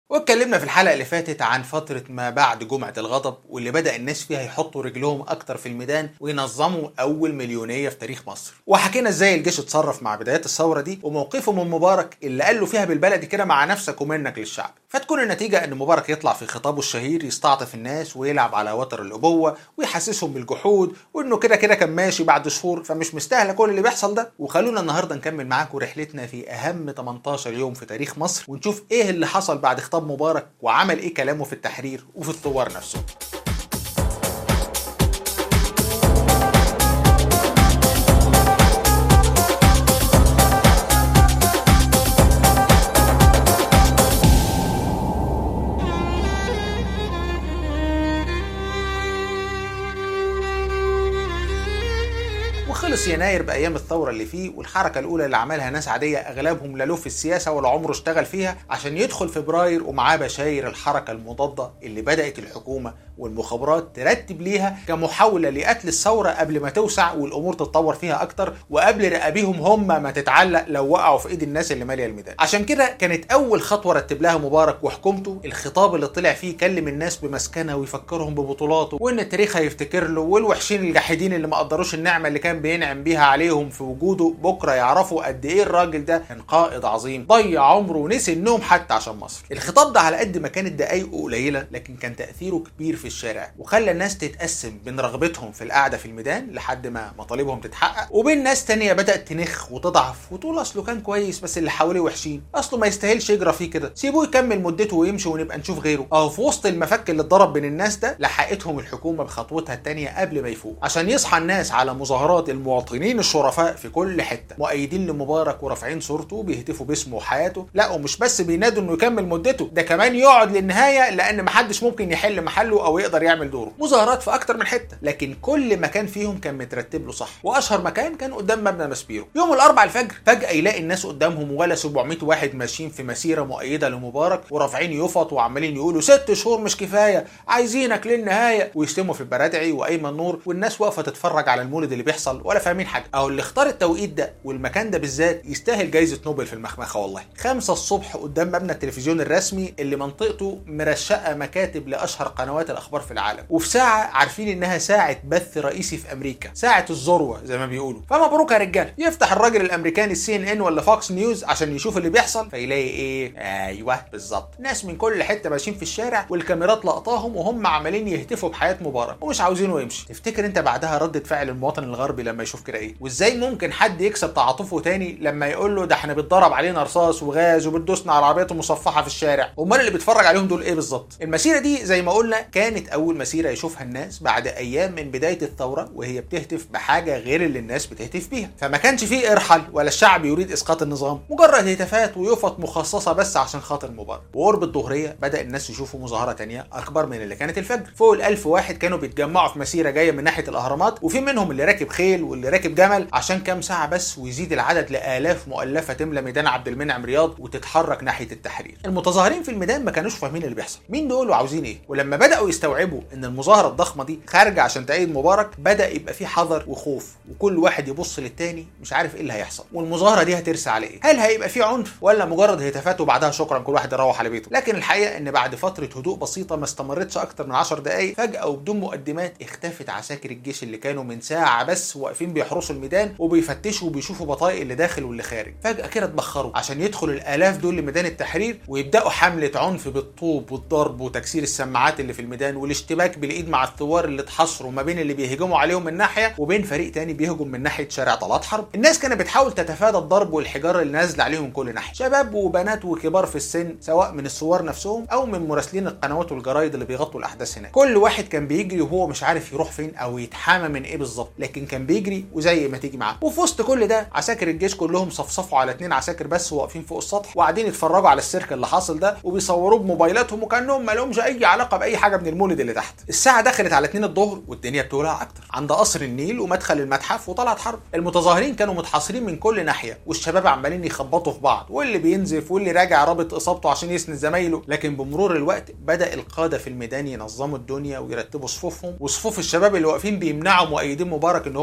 واتكلمنا في الحلقة اللي فاتت عن فترة ما بعد جمعة الغضب واللي بدأ الناس فيها يحطوا رجلهم أكتر في الميدان وينظموا أول مليونية في تاريخ مصر وحكينا إزاي الجيش اتصرف مع بدايات الثورة دي وموقفه من مبارك اللي قال له فيها بالبلدي كده مع نفسك ومنك للشعب فتكون النتيجة إن مبارك يطلع في خطابه الشهير يستعطف الناس ويلعب على وتر الأبوة ويحسسهم بالجحود وإنه كده كده كان ماشي بعد شهور فمش مستاهلة كل اللي بيحصل ده وخلونا النهاردة نكمل معاكم رحلتنا في أهم 18 يوم في تاريخ مصر ونشوف إيه اللي حصل بعد خطاب مبارك وعمل إيه كلامه في التحرير وفي الثوار نفسهم وخلص يناير بايام الثوره اللي فيه والحركه الاولى اللي عملها ناس عاديه اغلبهم لا له في السياسه ولا عمره اشتغل فيها عشان يدخل فبراير ومعاه بشاير الحركه المضاده اللي بدات الحكومه والمخابرات ترتب ليها كمحاوله لقتل الثوره قبل ما توسع والامور تتطور فيها اكتر وقبل رقابيهم هم ما تتعلق لو وقعوا في ايد الناس اللي ماليه الميدان عشان كده كانت اول خطوه رتب لها مبارك وحكومته الخطاب اللي طلع فيه يكلم الناس بمسكنه ويفكرهم ببطولاته وان التاريخ هيفتكر له والوحشين الجاحدين اللي ما قدروش النعمه اللي كان بينعم بيها عليهم في وجوده بكره يعرفوا قد ايه الراجل ده كان قائد عظيم ضيع عمره ونسي النوم حتى عشان مصر الخطاب ده على قد ما كانت دقايقه قليله لكن كان تاثيره كبير في الشارع وخلى الناس تتقسم بين رغبتهم في القعده في الميدان لحد ما مطالبهم تتحقق وبين ناس تانية بدات تنخ وتضعف وتقول اصله كان كويس بس اللي حواليه وحشين اصله ما يستاهلش يجرى فيه كده سيبوه يكمل مدته ويمشي ونبقى نشوف غيره اهو في وسط المفك اللي اتضرب بين الناس ده لحقتهم الحكومه بخطوتها التانية قبل ما يفوق عشان يصحى الناس على مظاهرات المواطنين الشرفاء في كل حته مؤيدين لمبارك ورافعين صورته بيهتفوا باسمه وحياته لا ومش بس بينادوا انه يكمل مدته ده كمان يقعد للنهايه لان محدش ممكن يحل محله او يقدر يعمل دوره مظاهرات في اكتر من حته لكن كل مكان فيهم كان مترتب له صح واشهر مكان كان قدام مبنى ماسبيرو يوم الاربع الفجر فجاه يلاقي الناس قدامهم ولا 700 واحد ماشيين في مسيره مؤيده لمبارك ورافعين يفط وعمالين يقولوا ست شهور مش كفايه عايزينك للنهايه ويشتموا في البرادعي وايمن نور والناس واقفه تتفرج على المولد اللي بيحصل ولا فاهمين حاجه او اللي اختار التوقيت ده والمكان ده بالذات يستاهل جايزه نوبل في المخمخه والله خمسة الصبح قدام مبنى التلفزيون الرسمي اللي منطقته مرشقه مكاتب لاشهر قنوات الاخبار في العالم وفي ساعه عارفين انها ساعه بث رئيسي في امريكا ساعه الذروه زي ما بيقولوا فمبروك يا رجاله يفتح الراجل الامريكاني السي ان ان ولا فوكس نيوز عشان يشوف اللي بيحصل فيلاقي ايه ايوه بالظبط ناس من كل حته ماشيين في الشارع والكاميرات لقطاهم وهم عمالين يهتفوا بحياه مبارك ومش عاوزينه يمشي تفتكر انت بعدها ردة فعل المواطن الغربي لما يشوف كده ايه وازاي ممكن حد يكسب تعاطفه تاني لما يقول له ده احنا بيتضرب علينا رصاص وغاز وبتدوسنا على عربيات مصفحه في الشارع امال اللي بيتفرج عليهم دول ايه بالظبط المسيره دي زي ما قلنا كانت اول مسيره يشوفها الناس بعد ايام من بدايه الثوره وهي بتهتف بحاجه غير اللي الناس بتهتف بيها فما كانش فيه ارحل ولا الشعب يريد اسقاط النظام مجرد هتافات ويفط مخصصه بس عشان خاطر مبارك وقرب الظهريه بدا الناس يشوفوا مظاهره تانية اكبر من اللي كانت الفجر فوق الألف واحد كانوا بيتجمعوا في مسيره جايه من ناحيه الاهرامات وفي منهم اللي راكب خيل واللي راكب جمل عشان كام ساعه بس ويزيد العدد لالاف مؤلفه تملى ميدان عبد المنعم رياض وتتحرك ناحيه التحرير المتظاهرين في الميدان ما كانوش فاهمين اللي بيحصل مين دول وعاوزين ايه ولما بداوا يستوعبوا ان المظاهره الضخمه دي خارجه عشان تأيد مبارك بدا يبقى في حذر وخوف وكل واحد يبص للتاني مش عارف ايه اللي هيحصل والمظاهره دي هترسى على ايه هل هيبقى في عنف ولا مجرد هتافات وبعدها شكرا كل واحد يروح على بيته لكن الحقيقه ان بعد فتره هدوء بسيطه ما استمرتش اكتر من 10 دقائق فجاه وبدون مقدمات اختفت عساكر الجيش اللي كانوا من ساعه بس واقفين بيحرسوا الميدان وبيفتشوا وبيشوفوا بطايق اللي داخل واللي خارج فجاه كده اتبخروا عشان يدخل الالاف دول لميدان التحرير ويبداوا حمله عنف بالطوب والضرب وتكسير السماعات اللي في الميدان والاشتباك بالايد مع الثوار اللي اتحصروا ما بين اللي بيهجموا عليهم من ناحيه وبين فريق تاني بيهجم من ناحيه شارع طلعت حرب الناس كانت بتحاول تتفادى الضرب والحجاره اللي نازله عليهم من كل ناحيه شباب وبنات وكبار في السن سواء من الثوار نفسهم او من مراسلين القنوات والجرايد اللي بيغطوا الاحداث هناك كل واحد كان بيجري وهو مش عارف يروح فين او يتحامى من ايه بالظبط لكن كان بيجري وزي ما تيجي معاه وفي وسط كل ده عساكر الجيش كلهم صفصفوا على اتنين عساكر بس واقفين فوق السطح وقاعدين يتفرجوا على السيرك اللي حاصل ده وبيصوروه بموبايلاتهم وكانهم ما لهمش اي علاقه باي حاجه من المولد اللي تحت الساعه دخلت على 2 الظهر والدنيا بتولع اكتر عند قصر النيل ومدخل المتحف وطلعت حرب المتظاهرين كانوا متحاصرين من كل ناحيه والشباب عمالين يخبطوا في بعض واللي بينزف واللي راجع رابط اصابته عشان يسند زمايله لكن بمرور الوقت بدا القاده في الميدان ينظموا الدنيا ويرتبوا صفوفهم وصفوف الشباب اللي واقفين بيمنعوا مؤيدين مبارك ان هم يدخلوا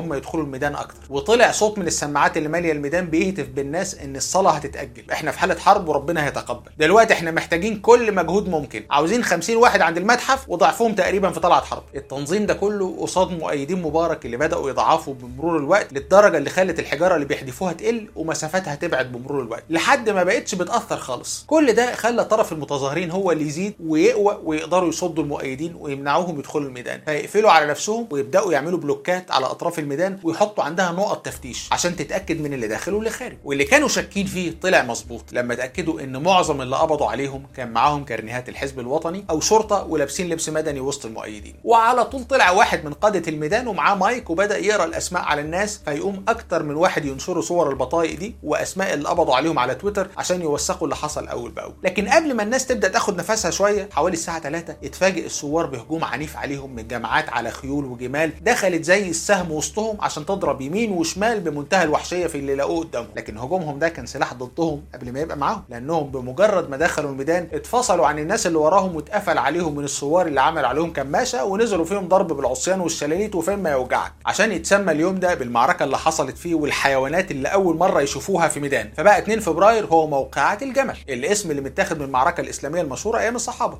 الميدان اكتر وطلع صوت من السماعات اللي ماليه الميدان بيهتف بالناس ان الصلاه هتتاجل احنا في حاله حرب وربنا هيتقبل دلوقتي احنا محتاجين كل مجهود ممكن عاوزين 50 واحد عند المتحف وضعفهم تقريبا في طلعه حرب التنظيم ده كله قصاد مؤيدين مبارك اللي بداوا يضعفوا بمرور الوقت للدرجه اللي خلت الحجاره اللي بيحدفوها تقل ومسافاتها تبعد بمرور الوقت لحد ما بقتش بتاثر خالص كل ده خلى طرف المتظاهرين هو اللي يزيد ويقوى ويقدروا يصدوا المؤيدين ويمنعوهم يدخلوا الميدان فيقفلوا على نفسهم ويبداوا يعملوا بلوكات على اطراف الميدان ويحطوا عندها نقط تفتيش عشان تتاكد من اللي داخل واللي خارج واللي كانوا شاكين فيه طلع مظبوط لما اتاكدوا ان معظم اللي قبضوا عليهم كان معاهم كارنيهات الحزب الوطني او شرطه ولابسين لبس مدني وسط المؤيدين وعلى طول طلع واحد من قاده الميدان ومعاه مايك وبدا يقرا الاسماء على الناس فيقوم اكتر من واحد ينشروا صور البطايق دي واسماء اللي قبضوا عليهم على تويتر عشان يوثقوا اللي حصل اول باول لكن قبل ما الناس تبدا تاخد نفسها شويه حوالي الساعه 3 اتفاجئ الثوار بهجوم عنيف عليهم من جماعات على خيول وجمال دخلت زي السهم وسطهم عشان تضرب يمين وشمال بمنتهى الوحشيه في اللي لاقوه قدامهم لكن هجومهم ده كان سلاح ضدهم قبل ما يبقى معاهم لانهم بمجرد ما دخلوا الميدان اتفصلوا عن الناس اللي وراهم واتقفل عليهم من الثوار اللي عمل عليهم كماشه ونزلوا فيهم ضرب بالعصيان والشلاليت وفين ما يوجعك عشان يتسمى اليوم ده بالمعركه اللي حصلت فيه والحيوانات اللي اول مره يشوفوها في ميدان فبقى 2 فبراير هو موقعات الجمل الاسم اللي متاخد من المعركه الاسلاميه المشهوره ايام الصحابه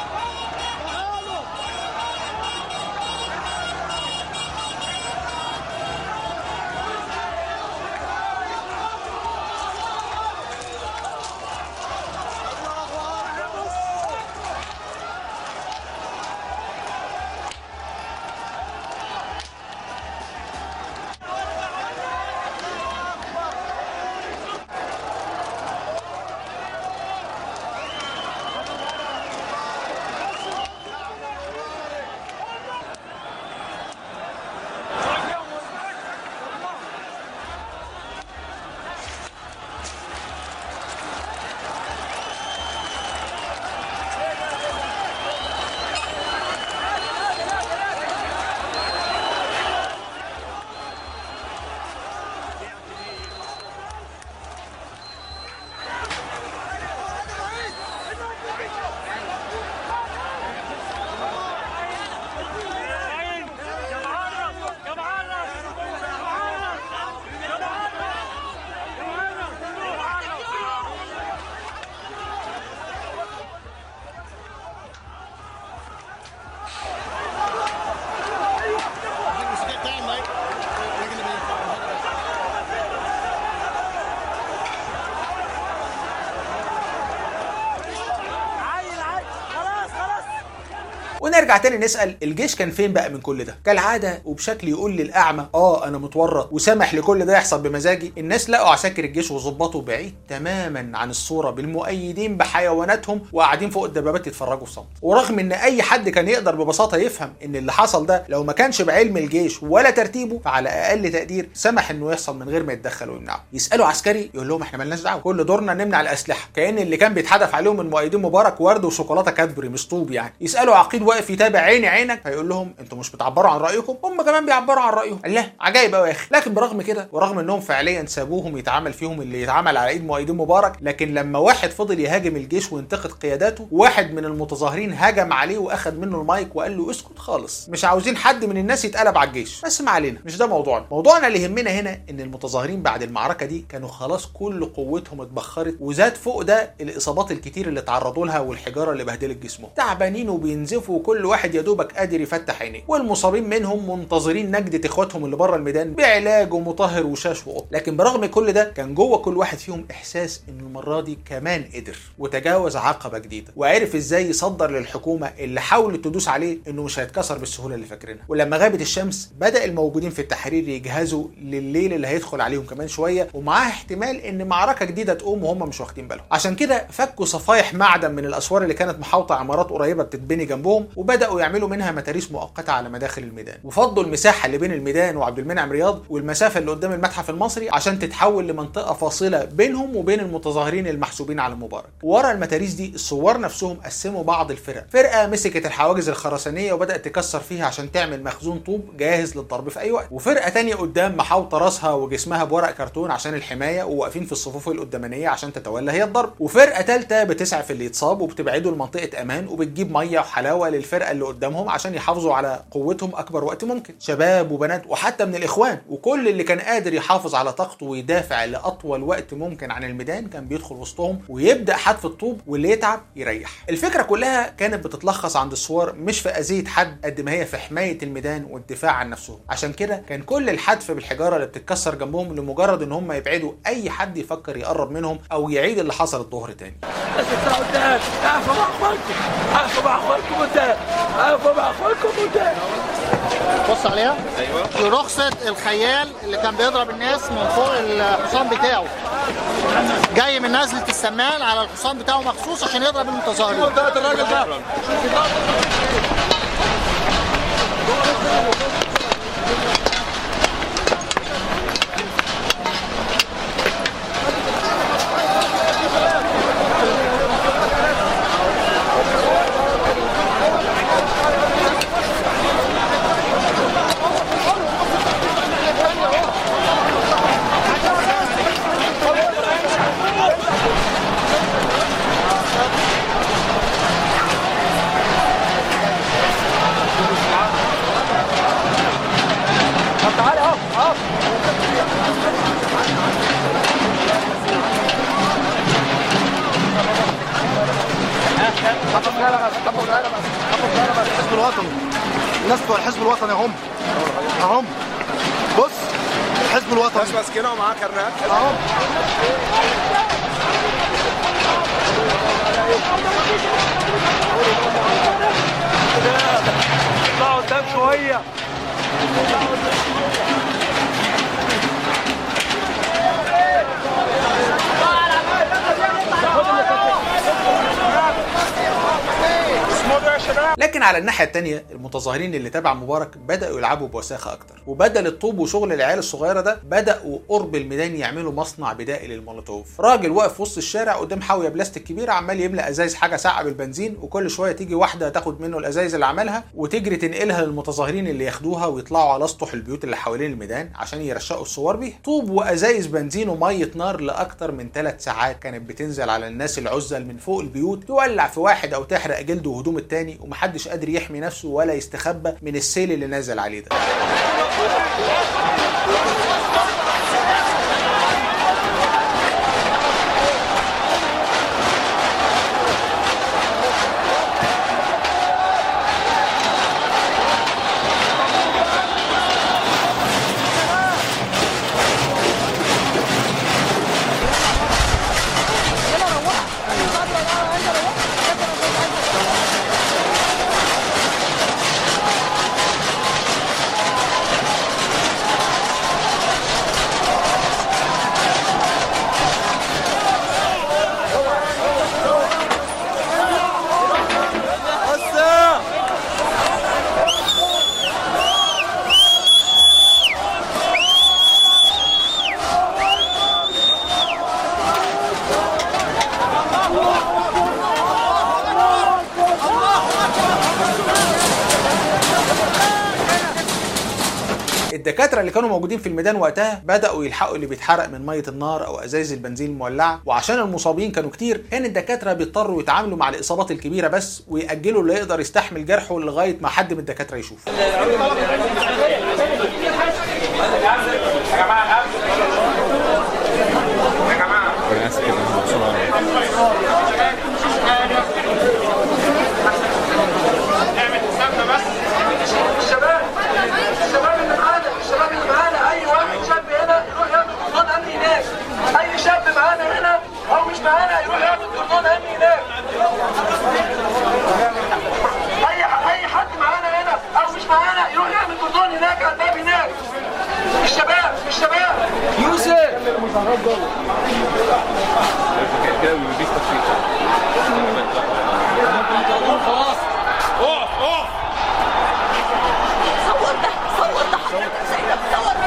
ونرجع تاني نسال الجيش كان فين بقى من كل ده كالعاده وبشكل يقول للاعمى اه انا متورط وسامح لكل ده يحصل بمزاجي الناس لقوا عساكر الجيش وظباطه بعيد تماما عن الصوره بالمؤيدين بحيواناتهم وقاعدين فوق الدبابات يتفرجوا في صمت ورغم ان اي حد كان يقدر ببساطه يفهم ان اللي حصل ده لو ما كانش بعلم الجيش ولا ترتيبه فعلى اقل تقدير سمح انه يحصل من غير ما يتدخل ويمنعه يسالوا عسكري يقول لهم احنا مالناش دعوه كل دورنا نمنع الاسلحه كان اللي كان بيتحدف عليهم من مؤيدين مبارك ورد وشوكولاته كادبري مش طوب يعني يسالوا عقيد واقف يتابع عيني عينك فيقول لهم انتوا مش بتعبروا عن رايكم هم كمان بيعبروا عن رايهم الله عجايب قوي يا اخي لكن برغم كده ورغم انهم فعليا سابوهم يتعامل فيهم اللي يتعامل على ايد مؤيدين مبارك لكن لما واحد فضل يهاجم الجيش وينتقد قياداته واحد من المتظاهرين هجم عليه واخد منه المايك وقال له اسكت خالص مش عاوزين حد من الناس يتقلب على الجيش بس ما علينا مش ده موضوعنا موضوعنا اللي يهمنا هنا ان المتظاهرين بعد المعركه دي كانوا خلاص كل قوتهم اتبخرت وزاد فوق ده الاصابات الكتير اللي تعرضوا لها والحجاره اللي بهدلت جسمهم تعبانين وبينزفوا وكل واحد يا دوبك قادر يفتح عينيه والمصابين منهم منتظرين نجدة اخواتهم اللي بره الميدان بعلاج ومطهر وشاش وقط لكن برغم كل ده كان جوه كل واحد فيهم احساس ان المره دي كمان قدر وتجاوز عقبه جديده وعرف ازاي يصدر للحكومه اللي حاولت تدوس عليه انه مش هيتكسر بالسهوله اللي فاكرينها ولما غابت الشمس بدا الموجودين في التحرير يجهزوا لليل اللي هيدخل عليهم كمان شويه ومعاه احتمال ان معركه جديده تقوم وهم مش واخدين بالهم عشان كده فكوا صفايح معدن من الاسوار اللي كانت محاوطه عمارات قريبه بتتبني جنبهم وبداوا يعملوا منها متاريس مؤقته على مداخل الميدان وفضوا المساحه اللي بين الميدان وعبد المنعم رياض والمسافه اللي قدام المتحف المصري عشان تتحول لمنطقه فاصله بينهم وبين المتظاهرين المحسوبين على مبارك ورا المتاريس دي الثوار نفسهم قسموا بعض الفرق فرقه مسكت الحواجز الخرسانيه وبدات تكسر فيها عشان تعمل مخزون طوب جاهز للضرب في اي وقت وفرقه تانية قدام محاوطه راسها وجسمها بورق كرتون عشان الحمايه وواقفين في الصفوف القدامانيه عشان تتولى هي الضرب وفرقه ثالثه بتسعف اللي يتصاب وبتبعده لمنطقه امان وبتجيب ميه وحلاوه الفرقه اللي قدامهم عشان يحافظوا على قوتهم اكبر وقت ممكن شباب وبنات وحتى من الاخوان وكل اللي كان قادر يحافظ على طاقته ويدافع لاطول وقت ممكن عن الميدان كان بيدخل وسطهم ويبدا حدف الطوب واللي يتعب يريح الفكره كلها كانت بتتلخص عند الثوار مش في اذيه حد قد ما هي في حمايه الميدان والدفاع عن نفسهم عشان كده كان كل الحدف بالحجاره اللي بتتكسر جنبهم لمجرد ان هم يبعدوا اي حد يفكر يقرب منهم او يعيد اللي حصل الظهر تاني اعفوا مع اخوانكم اعفوا مع اخوانكم قدام اعفوا مع اخوانكم قدام بص عليها ايوه دي رخصه الخيال اللي كان بيضرب الناس من فوق الحصان بتاعه جاي من نزله السمان على الحصان بتاعه مخصوص عشان يضرب المتظاهرين الراجل ده تعالى اهو اهو الحزب الوطني الناس بتوع الحزب الوطني اهم اهم بص الحزب الوطني ناس ماسكينها ومعاها كرنات اهم اطلعوا قدام شويه اسمه يا شباب لكن على الناحيه الثانيه المتظاهرين اللي تبع مبارك بداوا يلعبوا بوساخه اكتر وبدل الطوب وشغل العيال الصغيره ده بداوا قرب الميدان يعملوا مصنع بدائي للمولوتوف راجل واقف في وسط الشارع قدام حاويه بلاستيك كبيره عمال يملى ازايز حاجه ساقعه بالبنزين وكل شويه تيجي واحده تاخد منه الازايز اللي عملها وتجري تنقلها للمتظاهرين اللي ياخدوها ويطلعوا على اسطح البيوت اللي حوالين الميدان عشان يرشقوا الصور بيها طوب وازايز بنزين وميه نار لاكتر من ثلاث ساعات كانت بتنزل على الناس العزل من فوق البيوت تولع في واحد او تحرق جلده وهدوم التاني ومحدش قادر يحمي نفسه ولا يستخبى من السيل اللي نازل عليه ده الدكاتره اللي كانوا موجودين في الميدان وقتها بداوا يلحقوا اللي بيتحرق من ميه النار او ازايز البنزين المولعه وعشان المصابين كانوا كتير كان الدكاتره بيضطروا يتعاملوا مع الاصابات الكبيره بس ويأجلوا اللي يقدر يستحمل جرحه لغايه ما حد من الدكاتره يشوفه الشباب الشباب اللي معانا الشباب اللي معانا اي واحد شاب هنا يروح ياخد كرتون امن هناك اي شاب معانا هنا او مش معانا يروح ياخد كرتون امن هناك اي اي حد معانا هنا او مش معانا يروح يعمل كرتون هناك على الباب هناك الشباب الشباب يوسف صور ده صور ده حضرتك زينب صور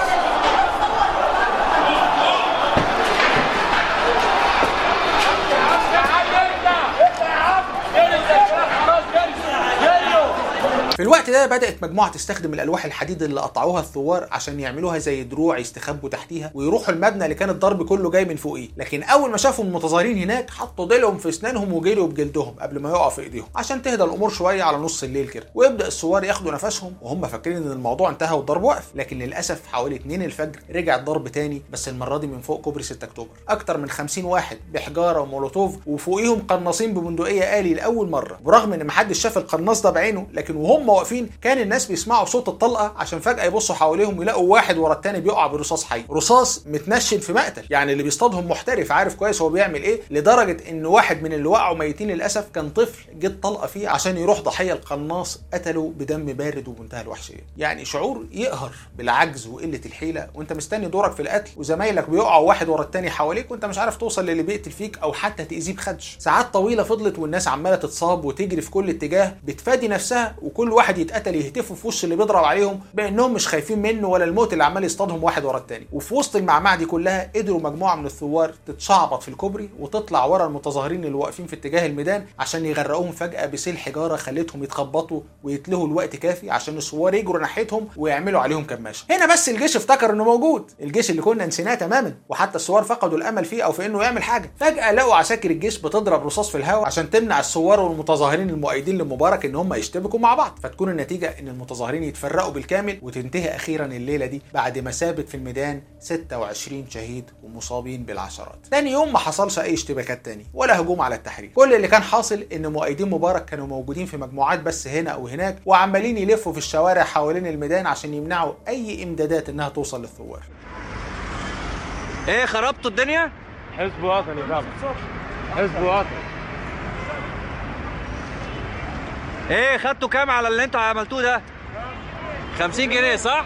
في الوقت ده بدات مجموعه تستخدم الالواح الحديد اللي قطعوها الثوار عشان يعملوها زي دروع يستخبوا تحتيها ويروحوا المبنى اللي كان الضرب كله جاي من فوقيه لكن اول ما شافوا المتظاهرين هناك حطوا ديلهم في اسنانهم وجريوا بجلدهم قبل ما يقعوا في ايديهم عشان تهدى الامور شويه على نص الليل كده ويبدا الثوار ياخدوا نفسهم وهم فاكرين ان الموضوع انتهى والضرب وقف لكن للاسف حوالي 2 الفجر رجع الضرب تاني بس المره دي من فوق كوبري 6 اكتوبر اكتر من 50 واحد بحجاره ومولوتوف وفوقيهم قناصين ببندقيه آلي لاول مره برغم ان محدش شاف القناص ده بعينه لكن وهم واقفين كان الناس بيسمعوا صوت الطلقه عشان فجاه يبصوا حواليهم يلاقوا واحد ورا التاني بيقع برصاص حي رصاص متنشن في مقتل يعني اللي بيصطادهم محترف عارف كويس هو بيعمل ايه لدرجه ان واحد من اللي وقعوا ميتين للاسف كان طفل جت طلقه فيه عشان يروح ضحيه القناص قتله بدم بارد وبمنتهى الوحشيه يعني شعور يقهر بالعجز وقله الحيله وانت مستني دورك في القتل وزمايلك بيقعوا واحد ورا التاني حواليك وانت مش عارف توصل للي بيقتل فيك او حتى تاذيه بخدش ساعات طويله فضلت والناس عماله تتصاب وتجري في كل اتجاه بتفادي نفسها وكل واحد يتقتل يهتفوا في وش اللي بيضرب عليهم بانهم مش خايفين منه ولا الموت اللي عمال يصطادهم واحد ورا التاني وفي وسط المعمعه دي كلها قدروا مجموعه من الثوار تتشعبط في الكوبري وتطلع ورا المتظاهرين اللي واقفين في اتجاه الميدان عشان يغرقوهم فجاه بسيل حجاره خلتهم يتخبطوا ويتلهوا الوقت كافي عشان الثوار يجروا ناحيتهم ويعملوا عليهم كماشه هنا بس الجيش افتكر انه موجود الجيش اللي كنا نسيناه تماما وحتى الثوار فقدوا الامل فيه او في انه يعمل حاجه فجاه لقوا عساكر الجيش بتضرب رصاص في الهواء عشان تمنع الثوار والمتظاهرين المؤيدين لمبارك ان هم يشتبكوا مع بعض فتكون النتيجه ان المتظاهرين يتفرقوا بالكامل وتنتهي اخيرا الليله دي بعد ما ثابت في الميدان 26 شهيد ومصابين بالعشرات تاني يوم ما حصلش اي اشتباكات تاني ولا هجوم على التحرير كل اللي كان حاصل ان مؤيدين مبارك كانوا موجودين في مجموعات بس هنا او هناك وعمالين يلفوا في الشوارع حوالين الميدان عشان يمنعوا اي امدادات انها توصل للثوار ايه خربتوا الدنيا؟ حزب وطني طبعا حزب وطني ايه خدتوا كام على اللي انتوا عملتوه ده؟ 50 جنيه صح؟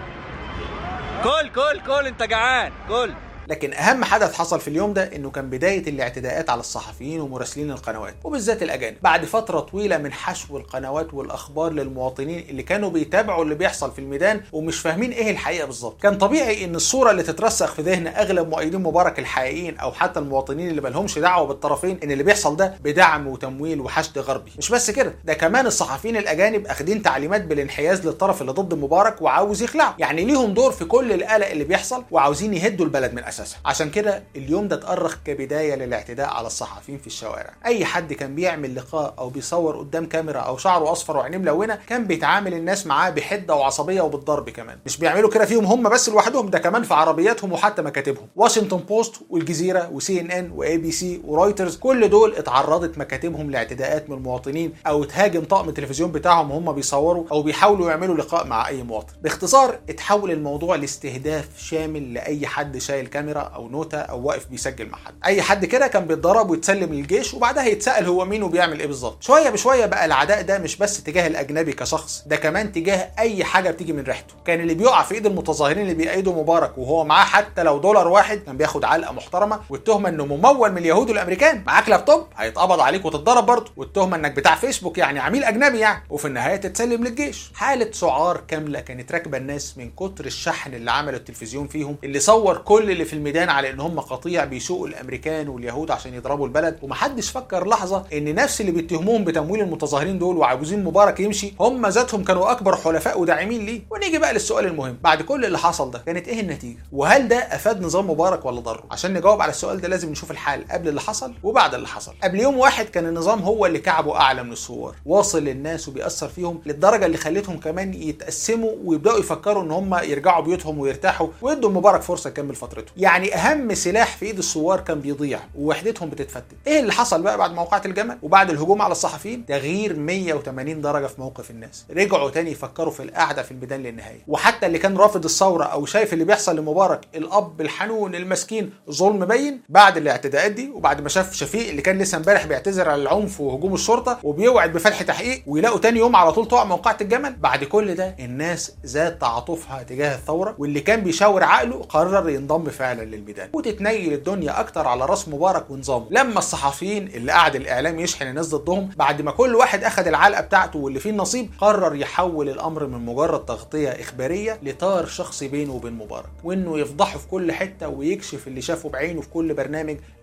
كل كل كل انت جعان كل لكن اهم حدث حصل في اليوم ده انه كان بدايه الاعتداءات على الصحفيين ومراسلين القنوات وبالذات الاجانب بعد فتره طويله من حشو القنوات والاخبار للمواطنين اللي كانوا بيتابعوا اللي بيحصل في الميدان ومش فاهمين ايه الحقيقه بالظبط كان طبيعي ان الصوره اللي تترسخ في ذهن اغلب مؤيدين مبارك الحقيقيين او حتى المواطنين اللي مالهمش دعوه بالطرفين ان اللي بيحصل ده بدعم وتمويل وحشد غربي مش بس كده ده كمان الصحفيين الاجانب اخدين تعليمات بالانحياز للطرف اللي ضد مبارك وعاوز يخلعه يعني ليهم دور في كل القلق اللي بيحصل وعاوزين يهدوا البلد من اساسها عشان كده اليوم ده اتأرخ كبداية للاعتداء على الصحفيين في الشوارع أي حد كان بيعمل لقاء أو بيصور قدام كاميرا أو شعره أصفر وعينيه ملونة كان بيتعامل الناس معاه بحدة وعصبية وبالضرب كمان مش بيعملوا كده فيهم هم بس لوحدهم ده كمان في عربياتهم وحتى مكاتبهم واشنطن بوست والجزيرة وسي ان ان واي بي سي ورويترز كل دول اتعرضت مكاتبهم لاعتداءات من المواطنين أو تهاجم طاقم التلفزيون بتاعهم وهم بيصوروا أو بيحاولوا يعملوا لقاء مع أي مواطن باختصار اتحول الموضوع لاستهداف شامل لأي حد شايل كاميرا أو نوتة او واقف بيسجل مع حد اي حد كده كان بيتضرب ويتسلم للجيش وبعدها يتسال هو مين وبيعمل ايه بالظبط شويه بشويه بقى العداء ده مش بس تجاه الاجنبي كشخص ده كمان تجاه اي حاجه بتيجي من ريحته كان اللي بيقع في ايد المتظاهرين اللي بيأيدوا مبارك وهو معاه حتى لو دولار واحد كان بياخد علقه محترمه والتهمه انه ممول من اليهود والامريكان معاك لابتوب هيتقبض عليك وتتضرب برضه والتهمه انك بتاع فيسبوك يعني عميل اجنبي يعني وفي النهايه تتسلم للجيش حاله سعار كامله كانت راكبه الناس من كتر الشحن اللي عمله التلفزيون فيهم اللي صور كل اللي في الميدان على ان هم قطيع بيسوقوا الامريكان واليهود عشان يضربوا البلد ومحدش فكر لحظه ان نفس اللي بيتهموهم بتمويل المتظاهرين دول وعاوزين مبارك يمشي هم ذاتهم كانوا اكبر حلفاء وداعمين ليه ونيجي بقى للسؤال المهم بعد كل اللي حصل ده كانت ايه النتيجه وهل ده افاد نظام مبارك ولا ضره عشان نجاوب على السؤال ده لازم نشوف الحال قبل اللي حصل وبعد اللي حصل قبل يوم واحد كان النظام هو اللي كعبه اعلى من الثوار واصل للناس وبيأثر فيهم للدرجه اللي خلتهم كمان يتقسموا ويبداوا يفكروا ان هم يرجعوا بيوتهم ويرتاحوا ويدوا مبارك فرصه يكمل فترته يعني اهم سلاح في ايد الثوار كان بيضيع ووحدتهم بتتفتت ايه اللي حصل بقى بعد موقعة الجمل وبعد الهجوم على الصحفيين تغيير 180 درجه في موقف الناس رجعوا تاني يفكروا في القعده في الميدان للنهايه وحتى اللي كان رافض الثوره او شايف اللي بيحصل لمبارك الاب الحنون المسكين ظلم بين بعد الاعتداءات دي وبعد ما شاف شفيق اللي كان لسه امبارح بيعتذر على العنف وهجوم الشرطه وبيوعد بفتح تحقيق ويلاقوا تاني يوم على طول تقع موقعة الجمل بعد كل ده الناس زاد تعاطفها تجاه الثوره واللي كان بيشاور عقله قرر ينضم فعلا للميدان وتتنيل الدنيا اكتر على راس مبارك ونظامه لما الصحفيين اللي قعد الاعلام يشحن الناس ضدهم بعد ما كل واحد اخذ العلقه بتاعته واللي فيه النصيب قرر يحول الامر من مجرد تغطيه اخباريه لطار شخصي بينه وبين مبارك وانه يفضحه في كل حته ويكشف اللي شافه بعينه في كل برنامج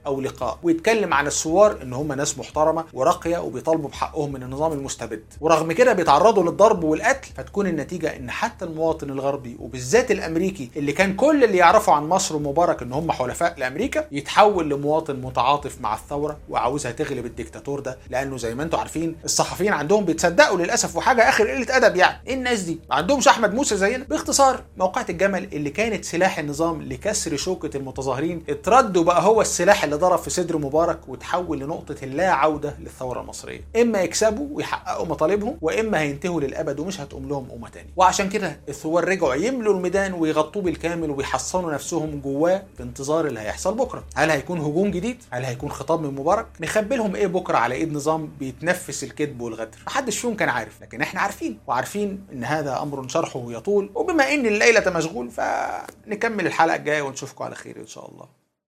او لقاء ويتكلم عن الثوار ان هم ناس محترمه وراقيه وبيطالبوا بحقهم من النظام المستبد ورغم كده بيتعرضوا للضرب والقتل فتكون النتيجه ان حتى المواطن الغربي وبالذات الامريكي اللي كان كل اللي يعرفه عن مصر ومبارك ان هم حلفاء لامريكا يتحول لمواطن متعاطف مع الثوره وعاوزها تغلب الدكتاتور ده لانه زي ما انتم عارفين الصحفيين عندهم بيتصدقوا للاسف وحاجه اخر قله ادب يعني ايه الناس دي ما عندهمش احمد موسى زينا باختصار موقعة الجمل اللي كانت سلاح النظام لكسر شوكه المتظاهرين اترد وبقى هو السلاح اللي ضرب في صدر مبارك وتحول لنقطه اللا عوده للثوره المصريه اما يكسبوا ويحققوا مطالبهم واما هينتهوا للابد ومش هتقوم لهم قومه تاني وعشان كده الثوار رجعوا يملوا الميدان ويغطوه بالكامل ويحصنوا نفسهم جواه في انتظار اللي هيحصل بكره هل هيكون هجوم جديد هل هيكون خطاب من مبارك مخبي لهم ايه بكره على ايد نظام بيتنفس الكذب والغدر محدش فيهم كان عارف لكن احنا عارفين وعارفين ان هذا امر شرحه يطول وبما ان الليله مشغول فنكمل الحلقه الجايه ونشوفكم على خير ان شاء الله